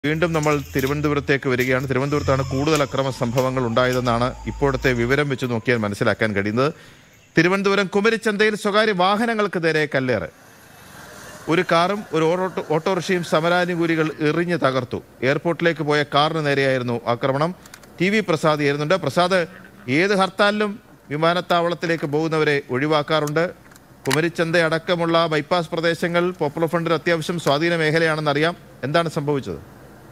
വീണ്ടും നമ്മൾ തിരുവനന്തപുരത്തേക്ക് വരികയാണ് തിരുവനന്തപുരത്താണ് കൂടുതൽ അക്രമ സംഭവങ്ങൾ ഉണ്ടായതെന്നാണ് ഇപ്പോഴത്തെ വിവരം വെച്ച് നോക്കിയാൽ മനസ്സിലാക്കാൻ കഴിയുന്നത് തിരുവനന്തപുരം കുമരിച്ചന്തയിൽ സ്വകാര്യ വാഹനങ്ങൾക്ക് നേരെ കല്ലേറ് ഒരു കാറും ഒരു ഓട്ടോ ഓട്ടോറിക്ഷയും സമരാനുകൂലികൾ എറിഞ്ഞ് തകർത്തു എയർപോർട്ടിലേക്ക് പോയ കാറിന് നേരെയായിരുന്നു ആക്രമണം ടി വി പ്രസാദ് ചേരുന്നുണ്ട് പ്രസാദ് ഏത് ഹർത്താലിലും വിമാനത്താവളത്തിലേക്ക് പോകുന്നവരെ ഒഴിവാക്കാറുണ്ട് കുമരിച്ചന്ത അടക്കമുള്ള ബൈപ്പാസ് പ്രദേശങ്ങൾ പോപ്പുലർ ഫ്രണ്ടിന് അത്യാവശ്യം സ്വാധീന മേഖലയാണെന്നറിയാം എന്താണ് സംഭവിച്ചത്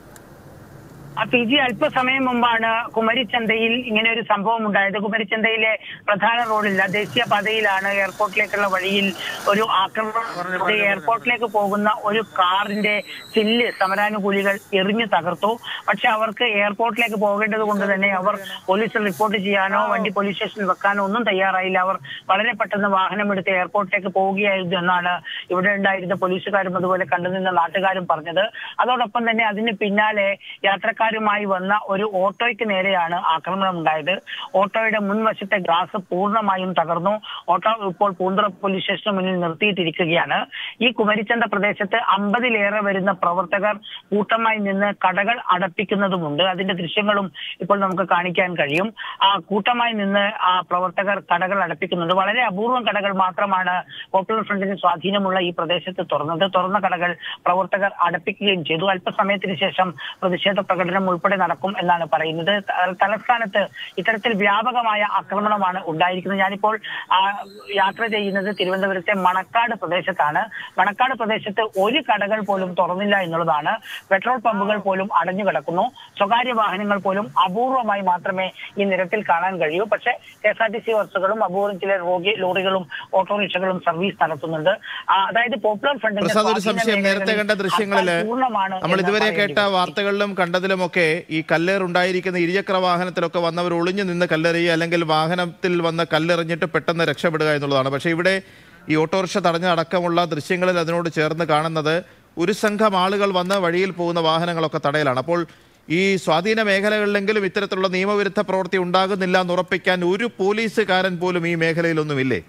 ആ പി ജി അല്പസമയം മുമ്പാണ് കുമരിച്ചന്തയിൽ ഇങ്ങനെ ഒരു സംഭവം ഉണ്ടായത് കുമരിച്ചന്തയിലെ പ്രധാന റോഡില്ല ദേശീയപാതയിലാണ് എയർപോർട്ടിലേക്കുള്ള വഴിയിൽ ഒരു ആക്രമണം നടന്നത്. എയർപോർട്ടിലേക്ക് പോകുന്ന ഒരു കാറിന്റെ ചില്ല് സമരാനുകൂലികൾ എറിഞ്ഞു തകർത്തു പക്ഷെ അവർക്ക് എയർപോർട്ടിലേക്ക് പോകേണ്ടത് കൊണ്ട് തന്നെ അവർ പോലീസിൽ റിപ്പോർട്ട് ചെയ്യാനോ വണ്ടി പോലീസ് സ്റ്റേഷനിൽ വെക്കാനോ ഒന്നും തയ്യാറായില്ല അവർ വളരെ പെട്ടെന്ന് വാഹനമെടുത്ത് എയർപോർട്ടിലേക്ക് പോവുകയായിരുന്നു എന്നാണ് ഇവിടെ ഉണ്ടായിരുന്ന പോലീസുകാരും അതുപോലെ കണ്ടുനിന്ന നാട്ടുകാരും പറഞ്ഞത് അതോടൊപ്പം തന്നെ അതിന് പിന്നാലെ യാത്രക്കാരുമായി വന്ന ഒരു ഓട്ടോയ്ക്ക് നേരെയാണ് ആക്രമണം ഉണ്ടായത് ഓട്ടോയുടെ മുൻവശത്തെ ഗ്ലാസ് പൂർണ്ണമായും തകർന്നു ഓട്ടോ ഇപ്പോൾ പൂന്തുറ പോലീസ് സ്റ്റേഷന് മുന്നിൽ നിർത്തിയിട്ടിരിക്കുകയാണ് ഈ കുമരിച്ചന്ത പ്രദേശത്ത് അമ്പതിലേറെ വരുന്ന പ്രവർത്തകർ കൂട്ടമായി നിന്ന് കടകൾ അടപ്പിക്കുന്നതുമുണ്ട് അതിന്റെ ദൃശ്യങ്ങളും ഇപ്പോൾ നമുക്ക് കാണിക്കാൻ കഴിയും ആ കൂട്ടമായി നിന്ന് ആ പ്രവർത്തകർ കടകൾ അടപ്പിക്കുന്നുണ്ട് വളരെ അപൂർവം കടകൾ മാത്രമാണ് പോപ്പുലർ ഫ്രണ്ടിന് സ്വാധീനമുള്ള ഈ പ്രദേശത്ത് തുറന്നത് തുറന്ന കടകൾ പ്രവർത്തകർ അടപ്പിക്കുകയും ചെയ്തു അല്പസമയത്തിന് ശേഷം പ്രതിഷേധ പ്രകടനം ഉൾപ്പെടെ നടക്കും എന്നാണ് പറയുന്നത് ത- തലസ്ഥാനത്ത് ഇത്തരത്തിൽ വ്യാപകമായ ആക്രമണമാണ് ഉണ്ടായിരിക്കുന്നത് ഞാനിപ്പോൾ ആ, യാത്ര ചെയ്യുന്നത് തിരുവനന്തപുരത്തെ മണക്കാട് പ്രദേശത്താണ് മണക്കാട് പ്രദേശത്ത് ഒരു കടകൾ പോലും തുറന്നില്ല എന്നുള്ളതാണ് പെട്രോൾ പമ്പുകൾ പോലും അടഞ്ഞു കിടക്കുന്നു സ്വകാര്യ വാഹനങ്ങൾ പോലും അപൂർവമായി മാത്രമേ ഈ നിരത്തിൽ കാണാൻ കഴിയൂ പക്ഷേ K S R T C ബസ്സുകളും അപൂർവം ചില റോഗി ലോറികളും ഓട്ടോറിക്ഷകളും സർവീസ് നടത്തുന്നുണ്ട് ആ, അതായത് പോപ്പുലർ ഫ്രണ്ടിന്റെ പ്രസാദ് ഒരു സ്വാധീന സംശയം നേരത്തെ കണ്ട മേഖലകളിൽ ദൃശ്യങ്ങളില് ഹർത്താൽ പൂർണ്ണമാണ് നമ്മൾ എന്ന് ഇതുവരെ പറയേണ്ടി കേട്ട വരും. വാർത്തകളിലും കണ്ടതിലുമൊക്കെ ഈ കല്ലേർ ഉണ്ടായിരിക്കുന്ന ഇരുചക്ര വാഹനത്തിലൊക്കെ വന്നവർ ഒളിഞ്ഞു നിന്ന് കല്ലെറിയുക അല്ലെങ്കിൽ വാഹനത്തിൽ വന്ന് കല്ലെറിഞ്ഞിട്ട് പെട്ടെന്ന് രക്ഷപ്പെടുക എന്നുള്ളതാണ് പക്ഷേ ഇവിടെ ഈ ഓട്ടോറിക്ഷ തടഞ്ഞ അടക്കമുള്ള ദൃശ്യങ്ങളിൽ അതിനോട് ചേർന്ന് കാണുന്നത് ഒരു സംഘം ആളുകൾ വന്ന് വഴിയിൽ പോകുന്ന വാഹനങ്ങളൊക്കെ തടയലാണ് അപ്പോൾ ഈ സ്വാധീന മേഖലകളിലെങ്കിലും ഇത്തരത്തിലുള്ള നിയമവിരുദ്ധ പ്രവൃത്തി ഉണ്ടാകുന്നില്ല എന്ന് ഉറപ്പിക്കാൻ ഒരു പോലീസുകാരൻ പോലും ഈ മേഖലയിലൊന്നുമില്ലേ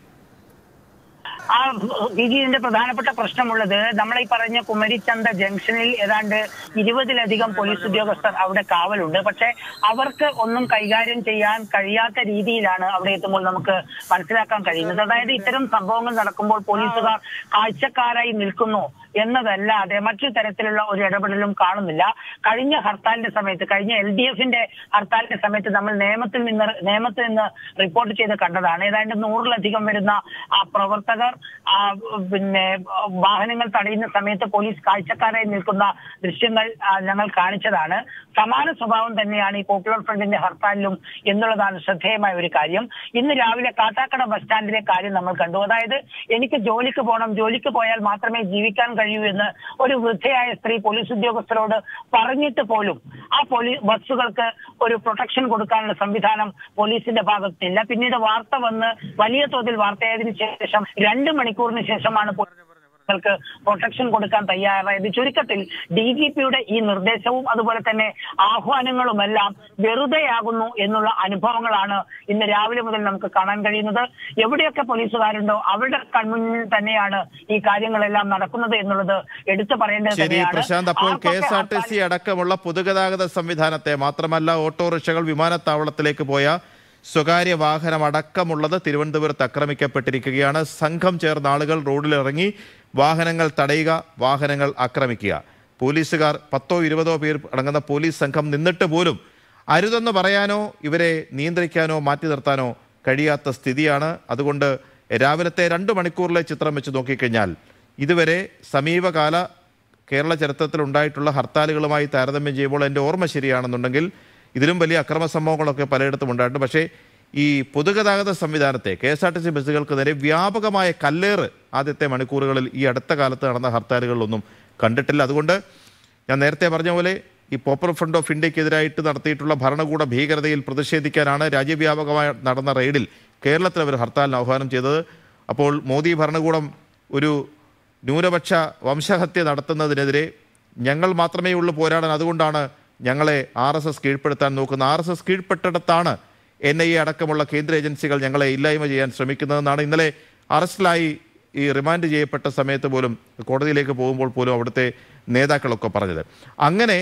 ആ വിജിയുടെ പ്രധാനപ്പെട്ട പ്രശ്നമുള്ളത് നമ്മൾ ഈ പറഞ്ഞ കുമരിച്ചന്ത ജംഗ്ഷനിൽ ഏതാണ്ട് ഇരുപതിലധികം പോലീസ് ഉദ്യോഗസ്ഥർ അവിടെ കാവലുണ്ട് പക്ഷെ അവർക്ക് ഒന്നും കൈകാര്യം ചെയ്യാൻ കഴിയാത്ത രീതിയിലാണ് അവിടെ എത്തുമ്പോൾ നമുക്ക് മനസ്സിലാക്കാൻ കഴിയുന്നത് അതായത് ഇത്തരം സംഭവങ്ങൾ നടക്കുമ്പോൾ പോലീസുകാർ കാഴ്ചക്കാരായി നിൽക്കുന്നു എന്നതല്ലാതെ മറ്റു തരത്തിലുള്ള ഒരു ഇടപെടലും കാണുന്നില്ല കഴിഞ്ഞ ഹർത്താലിന്റെ സമയത്ത് കഴിഞ്ഞ എൽ ഡി എഫിന്റെ ഹർത്താലിന്റെ സമയത്ത് നമ്മൾ നിയമത്തിൽ നിന്ന് നിയമത്തിൽ നിന്ന് റിപ്പോർട്ട് ചെയ്ത് കണ്ടതാണ് ഏതാണ്ട് നൂറിലധികം വരുന്ന ആ പ്രവർത്തകർ ആ പിന്നെ വാഹനങ്ങൾ തടയുന്ന സമയത്ത് പോലീസ് കാഴ്ചക്കാരായി നിൽക്കുന്ന ദൃശ്യങ്ങൾ ആ, ഞങ്ങൾ കാണിച്ചതാണ് സമാന സ്വഭാവം തന്നെയാണ് ഈ പോപ്പുലർ ഫ്രണ്ടിന്റെ ഹർത്താലിലും എന്നുള്ളതാണ് ശ്രദ്ധേയമായ ഒരു കാര്യം ഇന്ന് രാവിലെ കാട്ടാക്കട ബസ് സ്റ്റാൻഡിലെ കാര്യം നമ്മൾ കണ്ടു അതായത് എനിക്ക് ജോലിക്ക് പോകണം ജോലിക്ക് പോയാൽ മാത്രമേ ജീവിക്കാൻ കഴിയൂ എന്ന് ഒരു വൃദ്ധയായ സ്ത്രീ പോലീസ് ഉദ്യോഗസ്ഥരോട് പറഞ്ഞിട്ട് പോലും ആ പോലീസ് ബസ്സുകൾക്ക് ഒരു പ്രൊട്ടക്ഷൻ കൊടുക്കാനുള്ള സംവിധാനം പോലീസിന്റെ ഭാഗത്തില്ല പിന്നീട് വാർത്ത വന്ന് വലിയ തോതിൽ വാർത്തയായതിനു ശേഷം രണ്ട് മണിക്കൂറിന് ശേഷമാണ് പോ- ൾക്ക് പ്രൊട്ടക്ഷൻ കൊടുക്കാൻ തയ്യാറായത് ചുരുക്കത്തിൽ ഡി ജി പിയുടെ ഈ നിർദ്ദേശവും അതുപോലെ തന്നെ ആഹ്വാനങ്ങളുമെല്ലാം വെറുതെയാകുന്നു എന്നുള്ള അനുഭവങ്ങളാണ് ഇന്ന് രാവിലെ മുതൽ നമുക്ക് കാണാൻ കഴിയുന്നത് എവിടെയൊക്കെ പോലീസുകാരുണ്ടോ അവരുടെ കൺമുന്നിൽ തന്നെയാണ് ഈ കാര്യങ്ങളെല്ലാം നടക്കുന്നത് എന്നുള്ളത് എടുത്തു പറയേണ്ടത് ശരി തന്നെയാണ് പ്രശാന്ത് അപ്പോൾ കെ ആർക്കൊക്കെ എസ് ആർ ടി സി അടക്കമുള്ള പൊതുഗതാഗത സംവിധാനത്തെ മാത്രമല്ല ഓട്ടോറിക്ഷകൾ വിമാനത്താവളത്തിലേക്ക് പോയ സ്വകാര്യ വാഹനം അടക്കമുള്ളത് തിരുവനന്തപുരത്ത് ആക്രമിക്കപ്പെട്ടിരിക്കുകയാണ് സംഘം ചേർന്ന ആളുകൾ റോഡിലിറങ്ങി വാഹനങ്ങൾ തടയുക വാഹനങ്ങൾ ആക്രമിക്കുക പോലീസുകാർ പത്തോ ഇരുപതോ പേർ അടങ്ങുന്ന പോലീസ് സംഘം നിന്നിട്ട് പോലും അരുതെന്ന് പറയാനോ ഇവരെ നിയന്ത്രിക്കാനോ മാറ്റി നിർത്താനോ കഴിയാത്ത സ്ഥിതിയാണ് അതുകൊണ്ട് രാവിലത്തെ രണ്ട് മണിക്കൂറിലെ ചിത്രം വെച്ച് നോക്കിക്കഴിഞ്ഞാൽ ഇതുവരെ സമീപകാല കേരള ചരിത്രത്തിൽ ഉണ്ടായിട്ടുള്ള ഹർത്താലുകളുമായി താരതമ്യം ചെയ്യുമ്പോൾ എൻ്റെ ഓർമ്മ ശരിയാണെന്നുണ്ടെങ്കിൽ ഇതിലും വലിയ അക്രമ സംഭവങ്ങളൊക്കെ പലയിടത്തും ഉണ്ടായിട്ടുണ്ട് പക്ഷേ ഈ പൊതുഗതാഗത സംവിധാനത്തെ K S R T C ബസ്സുകൾക്ക് നേരെ വ്യാപകമായ കല്ലേറ് ആദ്യത്തെ മണിക്കൂറുകളിൽ ഈ അടുത്ത കാലത്ത് നടന്ന ഹർത്താലുകളിലൊന്നും കണ്ടിട്ടില്ല അതുകൊണ്ട് ഞാൻ നേരത്തെ പറഞ്ഞ പോലെ ഈ പോപ്പുലർ ഫ്രണ്ട് ഓഫ് ഇന്ത്യക്കെതിരായിട്ട് നടത്തിയിട്ടുള്ള ഭരണകൂട ഭീകരതയിൽ പ്രതിഷേധിക്കാനാണ് രാജ്യവ്യാപകമായി നടന്ന റെയ്ഡിൽ കേരളത്തിൽ അവർ ഹർത്താലിന് ആഹ്വാനം ചെയ്തത് അപ്പോൾ മോദി ഭരണകൂടം ഒരു ന്യൂനപക്ഷ വംശഹത്യ നടത്തുന്നതിനെതിരെ ഞങ്ങൾ മാത്രമേ ഉള്ളൂ പോരാടാൻ അതുകൊണ്ടാണ് ഞങ്ങളെ ആർ എസ് എസ് കീഴ്പ്പെടുത്താൻ നോക്കുന്ന ആർ എസ് എസ് കീഴ്പ്പെട്ടിടത്താണ് എൻ ഐ എ അടക്കമുള്ള കേന്ദ്ര ഏജൻസികൾ ഞങ്ങളെ ഇല്ലായ്മ ചെയ്യാൻ ശ്രമിക്കുന്നതെന്നാണ് ഇന്നലെ അറസ്റ്റിലായി ഈ റിമാൻഡ് ചെയ്യപ്പെട്ട സമയത്ത് പോലും കോടതിയിലേക്ക് പോകുമ്പോൾ പോലും അവിടുത്തെ നേതാക്കളൊക്കെ പറഞ്ഞത് അങ്ങനെ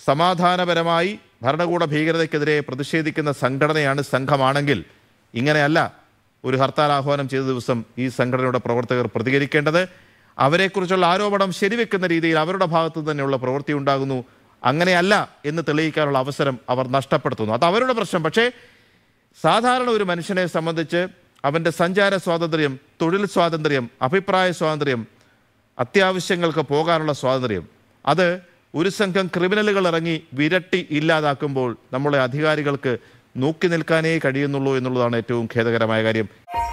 സമാധാനപരമായി ഭരണകൂട ഭീകരതയ്ക്കെതിരെ പ്രതിഷേധിക്കുന്ന സംഘടനയാണ് സംഘമാണെങ്കിൽ ഇങ്ങനെയല്ല ഒരു ഹർത്താൽ ആഹ്വാനം ചെയ്ത ദിവസം ഈ സംഘടനയുടെ പ്രവർത്തകർ പ്രതികരിക്കേണ്ടത് അവരെക്കുറിച്ചുള്ള ആരോപണം ശരിവെക്കുന്ന രീതിയിൽ അവരുടെ ഭാഗത്തു തന്നെയുള്ള പ്രവൃത്തി ഉണ്ടാകുന്നു അങ്ങനെയല്ല എന്ന് തെളിയിക്കാനുള്ള അവസരം അവർ നഷ്ടപ്പെടുത്തുന്നു അത് അവരുടെ പ്രശ്നം പക്ഷേ സാധാരണ ഒരു മനുഷ്യനെ സംബന്ധിച്ച് അവൻ്റെ സഞ്ചാര സ്വാതന്ത്ര്യം തൊഴിൽ സ്വാതന്ത്ര്യം അഭിപ്രായ സ്വാതന്ത്ര്യം അത്യാവശ്യങ്ങൾക്ക് പോകാനുള്ള സ്വാതന്ത്ര്യം അത് ഒരു സംഘം ക്രിമിനലുകൾ ഇറങ്ങി വിരട്ടി ഇല്ലാതാക്കുമ്പോൾ നമ്മളെ അധികാരികൾക്ക് നോക്കി നിൽക്കാനേ കഴിയുന്നുള്ളൂ എന്നുള്ളതാണ് ഏറ്റവും ഖേദകരമായ കാര്യം